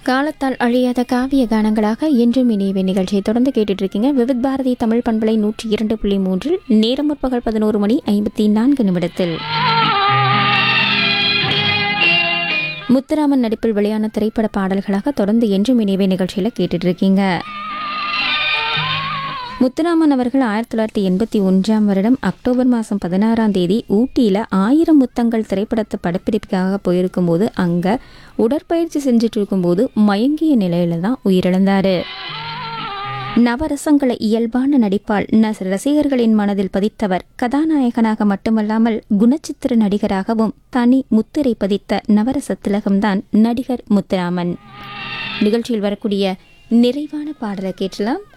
காலத்தால் அழியாத காவிய கானங்களாக என்றும் இனியவை நிகழ்ச்சியை தொடர்ந்து கேட்டுட்டு இருக்கீங்க விவித் பாரதி தமிழ் பண்பலை நூற்றி இரண்டு புள்ளி மூன்றில் நேரம் முற்பகல் பதினோரு மணி ஐம்பத்தி நான்கு நிமிடத்தில் முத்துராமன் நடிப்பில் வெளியான திரைப்பட பாடல்களாக தொடர்ந்து என்றும் இனியவை நிகழ்ச்சியில் கேட்டுட்டு இருக்கீங்க முத்துராமன் அவர்கள் ஆயிரத்தி தொள்ளாயிரத்தி எண்பத்தி ஒன்றாம் வருடம் அக்டோபர் மாதம் பதினாறாம் தேதி ஊட்டியில் ஆயிரம் முத்தங்கள் திரைப்படத்தை படப்பிடிப்புக்காக போயிருக்கும்போது அங்கே உடற்பயிற்சி செஞ்சுட்டு இருக்கும்போது மயங்கிய நிலையில தான் உயிரிழந்தார் நவரசங்களை இயல்பான நடிப்பால் ந ரசிகர்களின் மனதில் பதித்தவர் கதாநாயகனாக மட்டுமல்லாமல் குணச்சித்திர நடிகராகவும் தனி முத்திரை பதித்த நவரச திலகம்தான் நடிகர் முத்துராமன் நிகழ்ச்சியில் வரக்கூடிய நிறைவான பாடலை கேட்டலாம்